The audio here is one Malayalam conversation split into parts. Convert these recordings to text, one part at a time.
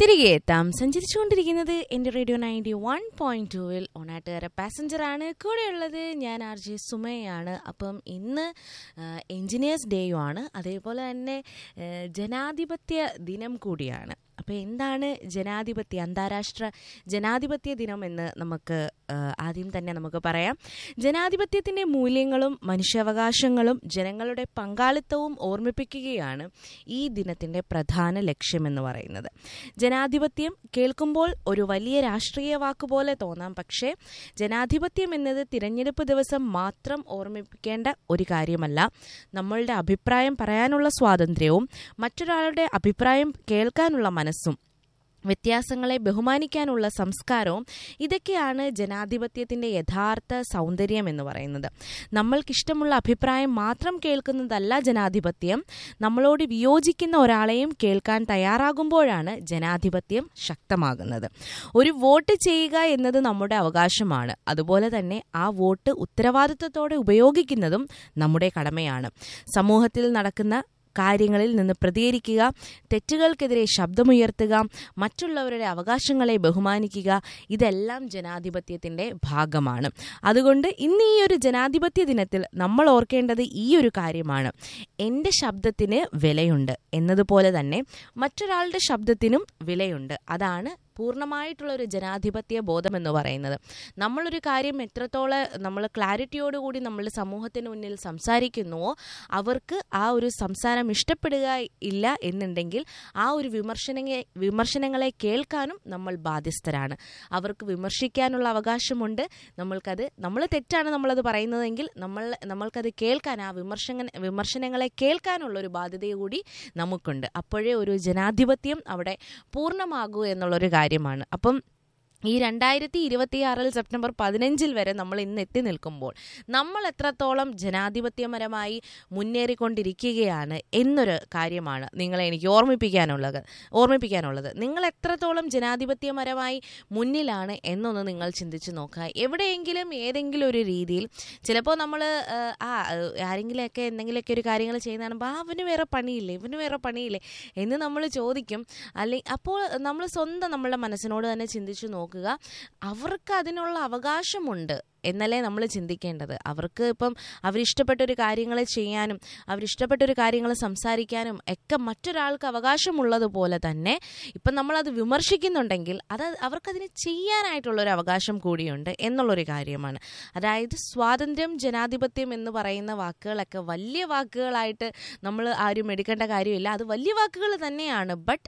തിരികെ എത്താം സഞ്ചരിച്ചുകൊണ്ടിരിക്കുന്നത് എൻ്റെ റേഡിയോ നയൻറ്റി വൺ പോയിന്റ് ടൂവിൽ ഓണാട്ടുകാര പാസഞ്ചറാണ് കൂടെയുള്ളത് ഞാൻ ആർ ജെ സുമയാണ് അപ്പം ഇന്ന് എൻജിനീയേഴ്സ് ഡേയും ആണ് അതേപോലെ തന്നെ ആ, ജനാധിപത്യ ദിനം കൂടിയാണ് അപ്പോൾ എന്താണ് ജനാധിപത്യ അന്താരാഷ്ട്ര ജനാധിപത്യ ദിനം എന്ന് നമുക്ക് ആ, ആദ്യം തന്നെ നമുക്ക് പറയാം ജനാധിപത്യത്തിൻ്റെ മൂല്യങ്ങളും മനുഷ്യാവകാശങ്ങളും ജനങ്ങളുടെ പങ്കാളിത്തവും ഓർമ്മിപ്പിക്കുകയാണ് ഈ ദിനത്തിൻ്റെ പ്രധാന ലക്ഷ്യമെന്ന് പറയുന്നത് ജനാധിപത്യം കേൾക്കുമ്പോൾ ഒരു വലിയ രാഷ്ട്രീയ വാക്ക് പോലെ തോന്നാം പക്ഷേ ജനാധിപത്യം എന്നത് തിരഞ്ഞെടുപ്പ് ദിവസം മാത്രം ഓർമ്മിപ്പിക്കേണ്ട ഒരു കാര്യമല്ല നമ്മളുടെ അഭിപ്രായം പറയാനുള്ള സ്വാതന്ത്ര്യവും മറ്റൊരാളുടെ അഭിപ്രായം കേൾക്കാനുള്ള മനസ്സും വ്യത്യാസങ്ങളെ ബഹുമാനിക്കാനുള്ള സംസ്കാരവും ഇതൊക്കെയാണ് ജനാധിപത്യത്തിൻ്റെ യഥാർത്ഥ സൗന്ദര്യം എന്ന് പറയുന്നത് നമ്മൾക്കിഷ്ടമുള്ള അഭിപ്രായം മാത്രം കേൾക്കുന്നതല്ല ജനാധിപത്യം നമ്മളോട് വിയോജിക്കുന്ന ഒരാളെയും കേൾക്കാൻ തയ്യാറാകുമ്പോഴാണ് ജനാധിപത്യം ശക്തമാകുന്നത് ഒരു വോട്ട് ചെയ്യുക എന്നത് നമ്മുടെ അവകാശമാണ് അതുപോലെ തന്നെ ആ വോട്ട് ഉത്തരവാദിത്തത്തോടെ ഉപയോഗിക്കുന്നതും നമ്മുടെ കടമയാണ് സമൂഹത്തിൽ നടക്കുന്ന കാര്യങ്ങളിൽ നിന്ന് പ്രതികരിക്കുക തെറ്റുകൾക്കെതിരെ ശബ്ദമുയർത്തുക മറ്റുള്ളവരുടെ അവകാശങ്ങളെ ബഹുമാനിക്കുക ഇതെല്ലാം ജനാധിപത്യത്തിൻ്റെ ഭാഗമാണ് അതുകൊണ്ട് ഇന്ന് ഈ ഒരു ജനാധിപത്യ ദിനത്തിൽ നമ്മൾ ഓർക്കേണ്ടത് ഈ ഒരു കാര്യമാണ് എൻ്റെ ശബ്ദത്തിന് വിലയുണ്ട് എന്നതുപോലെ തന്നെ മറ്റൊരാളുടെ ശബ്ദത്തിനും വിലയുണ്ട് അതാണ് പൂർണ്ണമായിട്ടുള്ള ഒരു ജനാധിപത്യ ബോധം എന്ന് പറയുന്നത് നമ്മളൊരു കാര്യം എത്രത്തോളം നമ്മൾ ക്ലാരിറ്റിയോടുകൂടി നമ്മൾ സമൂഹത്തിന് മുന്നിൽ സംസാരിക്കുന്നുവോ അവർക്ക് ആ ഒരു സംസാരം ഇഷ്ടപ്പെടുക ഇല്ല എന്നുണ്ടെങ്കിൽ ആ ഒരു വിമർശനങ്ങളെ വിമർശനങ്ങളെ കേൾക്കാനും നമ്മൾ ബാധ്യസ്ഥരാണ് അവർക്ക് വിമർശിക്കാനുള്ള അവകാശമുണ്ട് നമ്മൾക്കത് നമ്മൾ തെറ്റാണ് നമ്മളത് പറയുന്നതെങ്കിൽ നമ്മൾ നമ്മൾക്കത് കേൾക്കാൻ ആ വിമർശന വിമർശനങ്ങളെ കേൾക്കാനുള്ള ഒരു ബാധ്യത കൂടി നമുക്കുണ്ട് അപ്പോഴേ ഒരു ജനാധിപത്യം അവിടെ പൂർണ്ണമാകൂ എന്നുള്ളൊരു കാര്യമാണ് അപ്പം ഈ രണ്ടായിരത്തി ഇരുപത്തിയാറിൽ സെപ്റ്റംബർ പതിനഞ്ചിൽ വരെ നമ്മൾ ഇന്ന് എത്തി നിൽക്കുമ്പോൾ നമ്മൾ എത്രത്തോളം ജനാധിപത്യപരമായി മുന്നേറിക്കൊണ്ടിരിക്കുകയാണ് എന്നൊരു കാര്യമാണ് നിങ്ങളെ എനിക്ക് ഓർമ്മിപ്പിക്കാനുള്ളത് ഓർമ്മിപ്പിക്കാനുള്ളത് നിങ്ങൾ എത്രത്തോളം ജനാധിപത്യപരമായി മുന്നിലാണ് എന്നൊന്ന് നിങ്ങൾ ചിന്തിച്ചു നോക്കുക എവിടെയെങ്കിലും ഏതെങ്കിലും ഒരു രീതിയിൽ ചിലപ്പോൾ നമ്മൾ ആ ആരെങ്കിലുമൊക്കെ എന്തെങ്കിലുമൊക്കെ ഒരു കാര്യങ്ങൾ ചെയ്യുന്നതാകുമ്പോൾ ആ അവന് വേറെ പണിയില്ലേ ഇവന് വേറെ പണിയില്ലേ എന്ന് നമ്മൾ ചോദിക്കും അല്ലെങ്കിൽ അപ്പോൾ നമ്മൾ സ്വന്തം നമ്മളുടെ മനസ്സിനോട് തന്നെ ചിന്തിച്ചു നോക്കുക അവർക്ക് അതിനുള്ള അവകാശമുണ്ട് എന്നല്ലേ നമ്മൾ ചിന്തിക്കേണ്ടത് അവർക്ക് ഇപ്പം അവരിഷ്ടപ്പെട്ട ഒരു കാര്യങ്ങൾ ചെയ്യാനും അവരിഷ്ടപ്പെട്ട ഒരു കാര്യങ്ങൾ സംസാരിക്കാനും ഒക്കെ മറ്റൊരാൾക്ക് അവകാശമുള്ളതുപോലെ തന്നെ ഇപ്പം നമ്മളത് വിമർശിക്കുന്നുണ്ടെങ്കിൽ അത് അവർക്കതിന് ചെയ്യാനായിട്ടുള്ളൊരു അവകാശം കൂടിയുണ്ട് എന്നുള്ളൊരു കാര്യമാണ് അതായത് സ്വാതന്ത്ര്യം ജനാധിപത്യം എന്ന് പറയുന്ന വാക്കുകളൊക്കെ വലിയ വാക്കുകളായിട്ട് നമ്മൾ ആരും എടുക്കേണ്ട കാര്യമില്ല അത് വലിയ വാക്കുകൾ തന്നെയാണ് ബട്ട്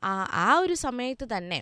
ആ ഒരു സമയത്ത് തന്നെ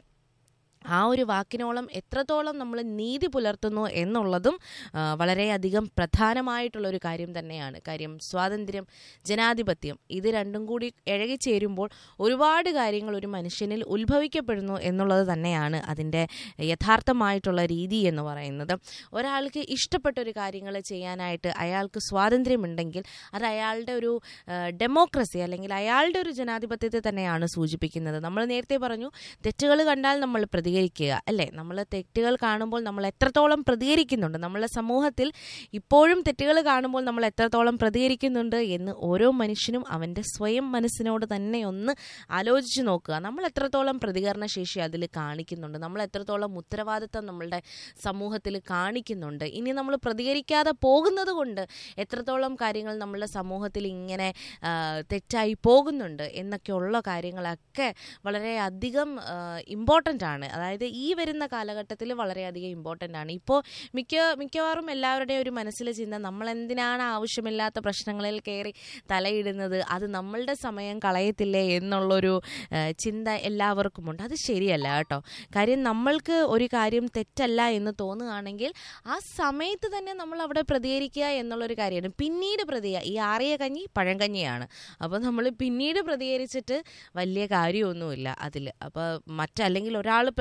ആ ഒരു വാക്കിനോളം എത്രത്തോളം നമ്മൾ നീതി പുലർത്തുന്നു എന്നുള്ളതും ആ, വളരെയധികം പ്രധാനമായിട്ടുള്ളൊരു കാര്യം തന്നെയാണ് കാര്യം സ്വാതന്ത്ര്യം ജനാധിപത്യം ഇത് രണ്ടും കൂടി ഇഴകിച്ചേരുമ്പോൾ ഒരുപാട് കാര്യങ്ങൾ ഒരു മനുഷ്യനിൽ ഉത്ഭവിക്കപ്പെടുന്നു എന്നുള്ളത് തന്നെയാണ് അതിൻ്റെ യഥാർത്ഥമായിട്ടുള്ള രീതി എന്ന് പറയുന്നത് ഒരാൾക്ക് ഇഷ്ടപ്പെട്ട ഒരു കാര്യങ്ങൾ ചെയ്യാനായിട്ട് അയാൾക്ക് സ്വാതന്ത്ര്യമുണ്ടെങ്കിൽ അത് അയാളുടെ ഒരു ഡെമോക്രസി അല്ലെങ്കിൽ അയാളുടെ ഒരു ജനാധിപത്യത്തെ തന്നെയാണ് സൂചിപ്പിക്കുന്നത് നമ്മൾ നേരത്തെ പറഞ്ഞു തെറ്റുകൾ കണ്ടാൽ നമ്മൾ പ്രതികരിക്കുക അല്ലേ നമ്മൾ തെറ്റുകൾ കാണുമ്പോൾ നമ്മൾ എത്രത്തോളം പ്രതികരിക്കുന്നുണ്ട് നമ്മളെ സമൂഹത്തിൽ ഇപ്പോഴും തെറ്റുകൾ കാണുമ്പോൾ നമ്മൾ എത്രത്തോളം പ്രതികരിക്കുന്നുണ്ട് എന്ന് ഓരോ മനുഷ്യനും അവൻ്റെ സ്വയം മനസ്സിനോട് തന്നെ ഒന്ന് ആലോചിച്ച് നോക്കുക നമ്മൾ എത്രത്തോളം പ്രതികരണ ശേഷി അതിൽ കാണിക്കുന്നുണ്ട് നമ്മൾ എത്രത്തോളം ഉത്തരവാദിത്തം നമ്മളുടെ സമൂഹത്തിൽ കാണിക്കുന്നുണ്ട് ഇനി നമ്മൾ പ്രതികരിക്കാതെ പോകുന്നത് കൊണ്ട് എത്രത്തോളം കാര്യങ്ങൾ നമ്മളുടെ സമൂഹത്തിൽ ഇങ്ങനെ ആ, തെറ്റായി പോകുന്നുണ്ട് എന്നൊക്കെയുള്ള കാര്യങ്ങളൊക്കെ വളരെയധികം ഇമ്പോർട്ടൻ്റ് ആണ് അതായത് ഈ വരുന്ന കാലഘട്ടത്തിൽ വളരെയധികം ഇമ്പോർട്ടൻ്റ് ആണ് ഇപ്പോൾ മിക്ക മിക്കവാറും എല്ലാവരുടെയും ഒരു മനസ്സിൽ ചിന്ത നമ്മൾ എന്തിനാണ് ആവശ്യമില്ലാത്ത പ്രശ്നങ്ങളിൽ കയറി തലയിടുന്നത് അത് നമ്മളുടെ സമയം കളയത്തില്ലേ എന്നുള്ളൊരു ആ, ചിന്ത എല്ലാവർക്കുമുണ്ട് അത് ശരിയല്ല കേട്ടോ കാര്യം നമ്മൾക്ക് ഒരു കാര്യം തെറ്റല്ല എന്ന് തോന്നുകയാണെങ്കിൽ ആ സമയത്ത് തന്നെ നമ്മൾ അവിടെ പ്രതികരിക്കുക എന്നുള്ളൊരു കാര്യമാണ് പിന്നീട് പ്രതിക ഈ ആറിയ കഞ്ഞി പഴങ്കഞ്ഞിയാണ് അപ്പോൾ നമ്മൾ പിന്നീട് പ്രതികരിച്ചിട്ട് വലിയ കാര്യമൊന്നുമില്ല അതിൽ അപ്പോൾ മറ്റല്ലെങ്കിൽ ഒരാൾ പ്രതി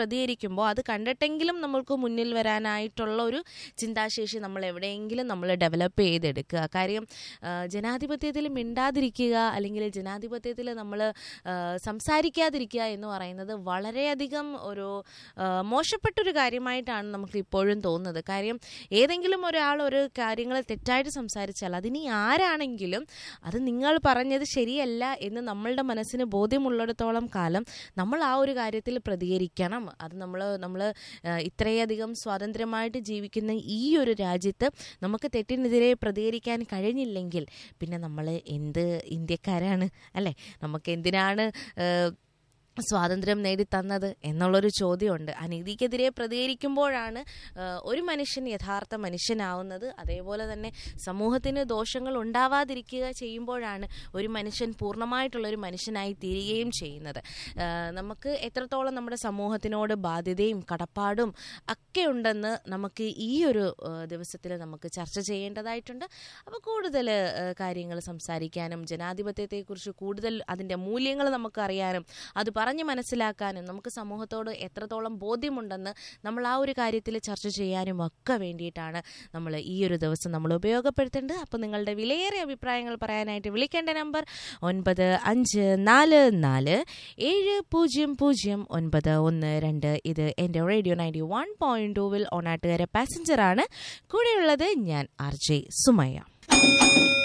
പ്രതികരിക്കുമ്പോൾ അത് കണ്ടിട്ടെങ്കിലും നമ്മൾക്ക് മുന്നിൽ വരാനായിട്ടുള്ള ഒരു ചിന്താശേഷി നമ്മൾ എവിടെയെങ്കിലും നമ്മൾ ഡെവലപ്പ് ചെയ്തെടുക്കുക കാര്യം ആ, ജനാധിപത്യത്തിൽ മിണ്ടാതിരിക്കുക അല്ലെങ്കിൽ ജനാധിപത്യത്തിൽ നമ്മൾ സംസാരിക്കാതിരിക്കുക എന്ന് പറയുന്നത് വളരെയധികം ഒരു ആ, മോശപ്പെട്ടൊരു കാര്യമായിട്ടാണ് നമുക്ക് ഇപ്പോഴും തോന്നുന്നത് കാര്യം ഏതെങ്കിലും ഒരാൾ ഒരു കാര്യങ്ങൾ തെറ്റായിട്ട് സംസാരിച്ചാൽ അതിനി ആരാണെങ്കിലും അത് നിങ്ങൾ പറഞ്ഞത് ശരിയല്ല എന്ന് നമ്മളുടെ മനസ്സിന് ബോധ്യമുള്ളിടത്തോളം കാലം നമ്മൾ ആ ഒരു കാര്യത്തിൽ പ്രതികരിക്കണം അത് നമ്മൾ നമ്മൾ ഇത്രയധികം സ്വാതന്ത്ര്യമായിട്ട് ജീവിക്കുന്ന ഈ ഒരു രാജ്യത്ത് നമുക്ക് തെറ്റിനെതിരെ പ്രതികരിക്കാൻ കഴിഞ്ഞില്ലെങ്കിൽ പിന്നെ നമ്മൾ എന്ത് ഇന്ത്യക്കാരാണ് അല്ലേ നമുക്ക് എന്തിനാണ് ഏഹ്, സ്വാതന്ത്ര്യം നേടിത്തന്നത് എന്നുള്ളൊരു ചോദ്യമുണ്ട് അനീതിക്കെതിരെ പ്രതികരിക്കുമ്പോഴാണ് ആ, ഒരു മനുഷ്യൻ യഥാർത്ഥ മനുഷ്യനാവുന്നത് അതേപോലെ തന്നെ സമൂഹത്തിന് ദോഷങ്ങൾ ഉണ്ടാവാതിരിക്കുക ചെയ്യുമ്പോഴാണ് ഒരു മനുഷ്യൻ പൂർണ്ണമായിട്ടുള്ള ഒരു മനുഷ്യനായി തീരുകയും ചെയ്യുന്നത് ആ, നമുക്ക് എത്രത്തോളം നമ്മുടെ സമൂഹത്തിനോട് ബാധ്യതയും കടപ്പാടും ഒക്കെ ഉണ്ടെന്ന് നമുക്ക് ഈ ഒരു ദിവസത്തിൽ നമുക്ക് ചർച്ച ചെയ്യേണ്ടതായിട്ടുണ്ട് അപ്പോൾ കൂടുതൽ കാര്യങ്ങൾ സംസാരിക്കാനും ജനാധിപത്യത്തെക്കുറിച്ച് കൂടുതൽ അതിൻ്റെ മൂല്യങ്ങൾ നമുക്ക് അറിയാനും അത് പറഞ്ഞ് മനസ്സിലാക്കാനും നമുക്ക് സമൂഹത്തോട് എത്രത്തോളം ബോധ്യമുണ്ടെന്ന് നമ്മൾ ആ ഒരു കാര്യത്തിൽ ചർച്ച ചെയ്യാനും ഒക്കെ വേണ്ടിയിട്ടാണ് നമ്മൾ ഈ ഒരു ദിവസം നമ്മൾ ഉപയോഗപ്പെടുത്തേണ്ടത് അപ്പോൾ നിങ്ങളുടെ വിലയേറിയ അഭിപ്രായങ്ങൾ പറയാനായിട്ട് വിളിക്കേണ്ട നമ്പർ ഒൻപത് അഞ്ച് നാല് നാല് ഏഴ് പൂജ്യം പൂജ്യം ഒൻപത് ഒന്ന് രണ്ട് ഇത് എൻ്റെ റേഡിയോ നയൻറ്റി വൺ പോയിൻറ്റ് ടൂവിൽ ഓണാട്ടുകാരെ പാസഞ്ചറാണ് കൂടെയുള്ളത് ഞാൻ ആർ ജെ സുമയ്യ